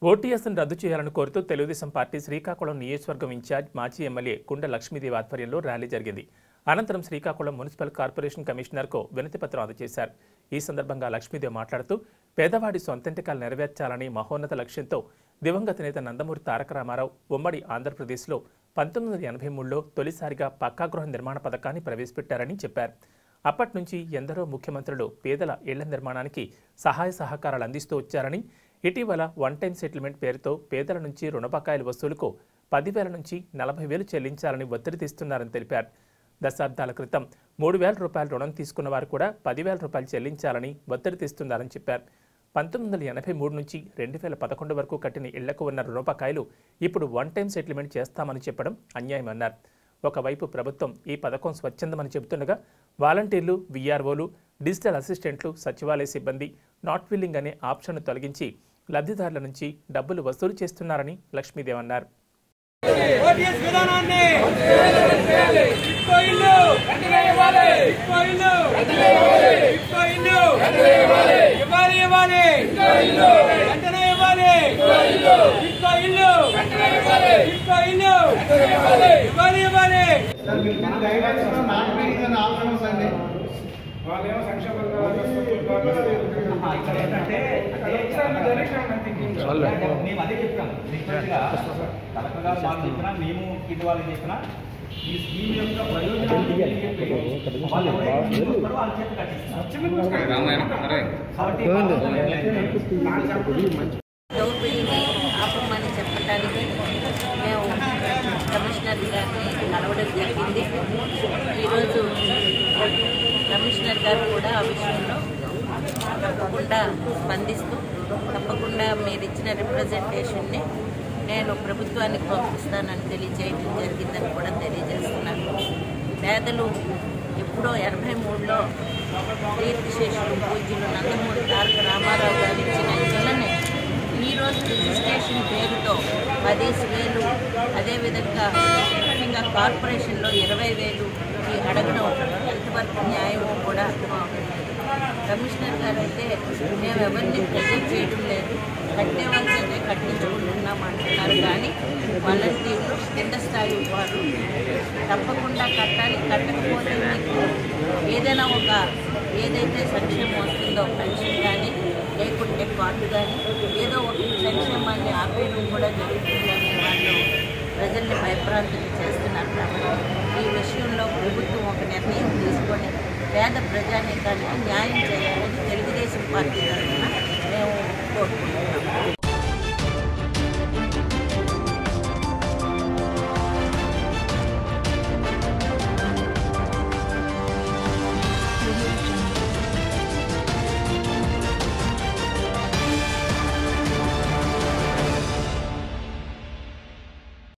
ఓటీఎస్ను రద్దు చేయాలని కోరుతూ తెలుగుదేశం పార్టీ శ్రీకాకుళం నియోజకవర్గం ఇన్ఛార్జ్ మాజీ ఎమ్మెల్యే కుండ లక్ష్మీదేవి ఆధ్వర్యంలో ర్యాలీ జరిగింది అనంతరం శ్రీకాకుళం మున్సిపల్ కార్పొరేషన్ కమిషనర్కు వినతిపత్రం అందజేశారు ఈ సందర్భంగా లక్ష్మీదేవి మాట్లాడుతూ పేదవాడి సొంతంటికాలు నెరవేర్చాలని మహోన్నత లక్ష్యంతో దివంగత నేత నందమూరి తారక రామారావు ఉమ్మడి ఆంధ్రప్రదేశ్లో పంతొమ్మిది వందల ఎనభై మూడులో తొలిసారిగా పక్కా గృహ నిర్మాణ పథకాన్ని ప్రవేశపెట్టారని చెప్పారు అప్పటి నుంచి ఎందరో ముఖ్యమంత్రులు పేదల ఇళ్ల నిర్మాణానికి సహాయ సహకారాలు అందిస్తూ వచ్చారని ఇటీవల వన్ టైం సెటిల్మెంట్ పేరుతో పేదల నుంచి రుణ బకాయిల వసూలుకు పదివేల నుంచి నలభై వేలు చెల్లించాలని ఒత్తిడి తెస్తున్నారని తెలిపారు దశాబ్దాల క్రితం మూడు వేల రూపాయల రుణం తీసుకున్న వారు కూడా పదివేల రూపాయలు చెల్లించాలని ఒత్తిడి తెస్తున్నారని చెప్పారు పంతొమ్మిది వందల ఎనభై మూడు నుంచి రెండు వేల పదకొండు వరకు కట్టిన ఇళ్లకు ఉన్న రుణ బకాయిలు ఇప్పుడు వన్ టైం సెటిల్మెంట్ చేస్తామని చెప్పడం అన్యాయమన్నారు ఒకవైపు ప్రభుత్వం ఈ పథకం స్వచ్ఛందమని చెబుతుండగా వాలంటీర్లు వీఆర్ఓలు డిజిటల్ అసిస్టెంట్లు సచివాలయ సిబ్బంది నాట్ విల్లింగ్ అనే ఆప్షన్ను తొలగించి లబ్ధిదారుల నుంచి డబ్బులు వసూలు చేస్తున్నారని లక్ష్మీదేవ్ అన్నారు ఓటీఎస్ విధానాన్ని ఇక్కో ఇల్లు ఇక్కో ఇల్లు ఇక్కో ఇల్లు ఇవ్వాలి ఇవ్వాలి వెంటనే ఇవ్వాలి ఇక్కో ఇల్లు ఇక్కో ఇల్లు ఇవ్వాలి ఇవ్వాలి మేము అదే చెప్పాం రిక్వెస్ట్గా కలెక్టర్ గారు వాళ్ళు చెప్పినా మేము కింద వాళ్ళకి చెప్పినా ఈ స్కీమ్ యొక్క ప్రయోజనాలు ఏంటి అని చెప్పి వాళ్ళు ఎవరైతే ముందుకొస్తారో వాళ్ళ చేత కట్టిస్తున్నారు. కాబట్టి దౌర్బల్యని ఆపమని చెప్పడానికి మేము కమిషనర్ గారిని కలవడం జరిగింది ఈరోజు కమిషనర్ గారు కూడా ఆ విషయంలో తప్పకుండా స్పందిస్తూ తప్పకుండా మీరు ఇచ్చిన రిప్రజెంటేషన్ని నేను ప్రభుత్వానికి పంపిస్తానని తెలియజేయడం జరిగిందని కూడా తెలియజేస్తున్నాను పేదలు ఎప్పుడో ఎనభై మూడులో కీర్తిశేషులు పూజ్యులు నందమూరి తారక రామారావు గారు ఇచ్చిన ఇళ్ళని ఈరోజు రిజిస్ట్రేషన్ పేరుతో పదేసి వేలు అదేవిధంగా ముఖ్యంగా కార్పొరేషన్లో ఇరవై వేలు ఈ అడగడం ఎంతవరకు న్యాయమో కూడా కమిషనర్ గారు అయితే మేము ఎవరిని ప్రెజెంట్ చేయడం లేదు కట్టేవాల్సిందే కట్టించుకుంటున్నాం అంటున్నారు కానీ వాలంటీర్లు కింద స్థాయి వారు తప్పకుండా కట్టాలి కట్టకపోతే మీకు ఏదైనా ఒక ఏదైతే సంక్షేమం వస్తుందో పెన్షన్ కానీ లేకుంటే కార్డు కానీ ఏదో ఒక సంక్షేమాన్ని ఆపేయడం కూడా జరుగుతుందని వాళ్ళు ప్రజల్ని భయప్రాంతులు చేస్తున్నారు కాబట్టి ఈ విషయంలో ప్రభుత్వం ఒక నిర్ణయం తీసుకొని పేద ప్రజానీకానికి న్యాయం చేయాలని తెలుగుదేశం పార్టీ తరఫున మేము కోరుకుంటున్నాము